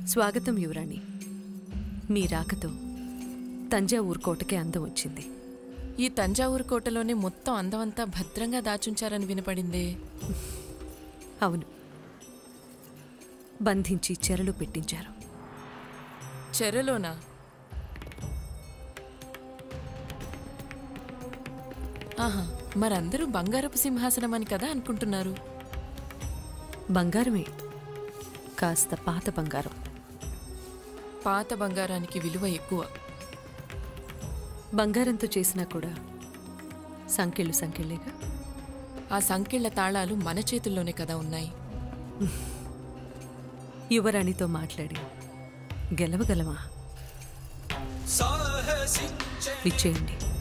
స్వాగతం యువరాణి మీ రాకతో తంజావూరు కోటకే అందం వచ్చింది ఈ తంజావూరు కోటలోనే మొత్తం అందమంతా భద్రంగా దాచుంచారని వినపడిందే అవును బంధించి చెరలు పెట్టించారు చెరలోనా ఆహా మరందరూ బంగారపు సింహాసనం అని కదా అనుకుంటున్నారు బంగారమే కాస్త పాత బంగారం పాత బంగారానికి విలువ ఎక్కువ బంగారంతో చేసినా కూడా సంకెళ్ళు సంకెళ్ళేగా ఆ సంకెళ్ల తాళాలు మన చేతుల్లోనే కదా ఉన్నాయి యువరాణితో మాట్లాడి గెలవగలమా విచ్చేయండి